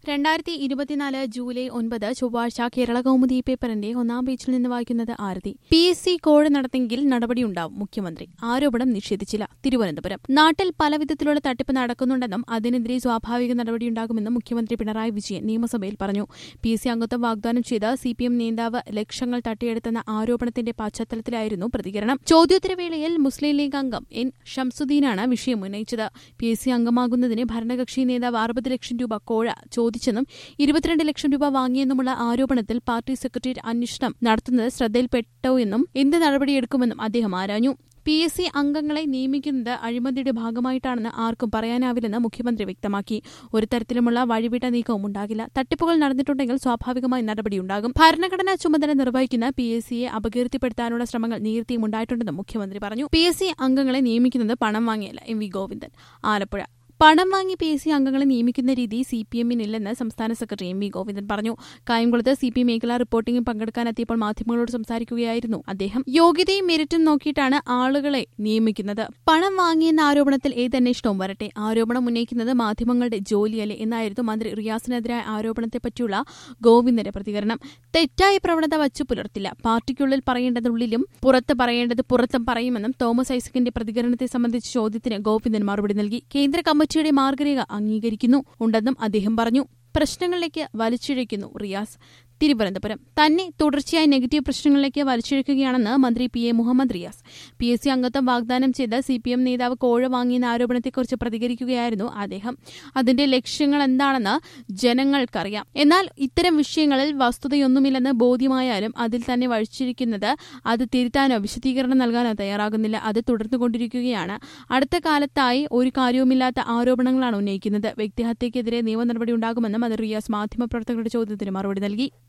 രണ്ടായിരത്തി ഇരുപത്തിനാല് ജൂലൈ ഒൻപത് ചൊവ്വാഴ്ച കേരള കൗമുദി പേപ്പറിന്റെ ഒന്നാം പേജിൽ നിന്ന് വായിക്കുന്നത് ആരതി പി എസ് സി കോഴ നടത്തെങ്കിൽ നടപടിയുണ്ടാവും മുഖ്യമന്ത്രി ആരോപണം നിഷേധിച്ചില്ല തിരുവനന്തപുരം നാട്ടിൽ പലവിധത്തിലുള്ള തട്ടിപ്പ് നടക്കുന്നുണ്ടെന്നും അതിനെതിരെ സ്വാഭാവിക നടപടിയുണ്ടാകുമെന്നും മുഖ്യമന്ത്രി പിണറായി വിജയൻ നിയമസഭയിൽ പറഞ്ഞു പി എസ് സി അംഗത്വം വാഗ്ദാനം ചെയ്ത സി പി എം നേതാവ് ലക്ഷങ്ങൾ തട്ടിയെടുത്തെന്ന ആരോപണത്തിന്റെ പശ്ചാത്തലത്തിലായിരുന്നു പ്രതികരണം ചോദ്യോത്തരവേളയിൽ മുസ്ലിം ലീഗ് അംഗം എൻ ഷംസുദ്ദീനാണ് വിഷയം ഉന്നയിച്ചത് പി എസ് സി അംഗമാകുന്നതിന് ഭരണകക്ഷി നേതാവ് അറുപത് ലക്ഷം രൂപ കോഴ ചോദിച്ചെന്നും ഇരുപത്തിരണ്ട് ലക്ഷം രൂപ വാങ്ങിയെന്നുമുള്ള ആരോപണത്തിൽ പാർട്ടി സെക്രട്ടേറിയറ്റ് അന്വേഷണം നടത്തുന്നത് ശ്രദ്ധയിൽപ്പെട്ടോ എന്നും എന്ത് നടപടിയെടുക്കുമെന്നും അദ്ദേഹം ആരാഞ്ഞു പി എസ് സി അംഗങ്ങളെ നിയമിക്കുന്നത് അഴിമതിയുടെ ഭാഗമായിട്ടാണെന്ന് ആർക്കും പറയാനാവില്ലെന്ന് മുഖ്യമന്ത്രി വ്യക്തമാക്കി ഒരു തരത്തിലുമുള്ള വഴിവിട്ട നീക്കവും ഉണ്ടാകില്ല തട്ടിപ്പുകൾ നടന്നിട്ടുണ്ടെങ്കിൽ സ്വാഭാവികമായി നടപടിയുണ്ടാകും ഭരണഘടനാ ചുമതല നിർവഹിക്കുന്ന പി എസ് സിയെ അപകീർത്തിപ്പെടുത്താനുള്ള ശ്രമങ്ങൾ നേരത്തെയും ഉണ്ടായിട്ടുണ്ടെന്നും മുഖ്യമന്ത്രി പറഞ്ഞു പി എസ് സി അംഗങ്ങളെ നിയമിക്കുന്നത് പണം വാങ്ങിയല്ല എം വി ഗോവിന്ദൻ ആലപ്പുഴ പണം വാങ്ങി പി എസ് സി അംഗങ്ങളെ നിയമിക്കുന്ന രീതി സി പി എമ്മിനില്ലെന്ന് സംസ്ഥാന സെക്രട്ടറി എം വി ഗോവിന്ദൻ പറഞ്ഞു കായംകുളത്ത് സി പി മേഖലാ റിപ്പോർട്ടിംഗിൽ പങ്കെടുക്കാനെത്തിയപ്പോൾ മാധ്യമങ്ങളോട് സംസാരിക്കുകയായിരുന്നു അദ്ദേഹം യോഗ്യതയും മെറിറ്റും നോക്കിയിട്ടാണ് ആളുകളെ നിയമിക്കുന്നത് പണം വാങ്ങിയെന്ന ആരോപണത്തിൽ ഏത് അന്വേഷണവും വരട്ടെ ആരോപണം ഉന്നയിക്കുന്നത് മാധ്യമങ്ങളുടെ ജോലിയല്ലേ എന്നായിരുന്നു മന്ത്രി റിയാസിനെതിരായ ആരോപണത്തെപ്പറ്റിയുള്ള ഗോവിന്ദന്റെ പ്രതികരണം തെറ്റായ പ്രവണത വച്ചു പുലർത്തില്ല പാർട്ടിക്കുള്ളിൽ പറയേണ്ടത് ഉള്ളിലും പുറത്ത് പറയേണ്ടത് പുറത്തും പറയുമെന്നും തോമസ് ഐസക്കിന്റെ പ്രതികരണത്തെ സംബന്ധിച്ച ചോദ്യത്തിന് ഗോവിന്ദൻ മറുപടി നൽകി കേന്ദ്ര കമ്മിറ്റിയുടെ മാർഗരേഖ അംഗീകരിക്കുന്നു ഉണ്ടെന്നും അദ്ദേഹം പറഞ്ഞു പ്രശ്നങ്ങളിലേക്ക് വലിച്ചിഴയ്ക്കുന്നു റിയാസ് തിരുവനന്തപുരം തന്നെ തുടർച്ചയായി നെഗറ്റീവ് പ്രശ്നങ്ങളിലേക്ക് വലിച്ചിഴക്കുകയാണെന്ന് മന്ത്രി P A Muhammad Riyas P S C അംഗത്വം വാഗ്ദാനം ചെയ്ത് സി പി എം നേതാവ് കോഴ വാങ്ങിയെന്ന ആരോപണത്തെക്കുറിച്ച് പ്രതികരിക്കുകയായിരുന്നു അദ്ദേഹം അതിന്റെ ലക്ഷ്യങ്ങൾ എന്താണെന്ന് ജനങ്ങൾക്കറിയാം എന്നാൽ ഇത്തരം വിഷയങ്ങളിൽ വസ്തുതയൊന്നുമില്ലെന്ന് ബോധ്യമായാലും അതിൽ തന്നെ വഴിച്ചിരിക്കുന്നത് അത് തിരുത്താനോ വിശദീകരണം നൽകാനോ തയ്യാറാകുന്നില്ല അത് തുടർന്നുകൊണ്ടിരിക്കുകയാണ് അടുത്ത കാലത്തായി ഒരു കാര്യവുമില്ലാത്ത ആരോപണങ്ങളാണ് ഉന്നയിക്കുന്നത് വ്യക്തിഹത്യക്കെതിരെ നിയമ നടപടി ഉണ്ടാകുമെന്നും അത് റിയാസ് മാധ്യമപ്രവർത്തകരുടെ ചോദ്യത്തിന് മറുപടി നൽകി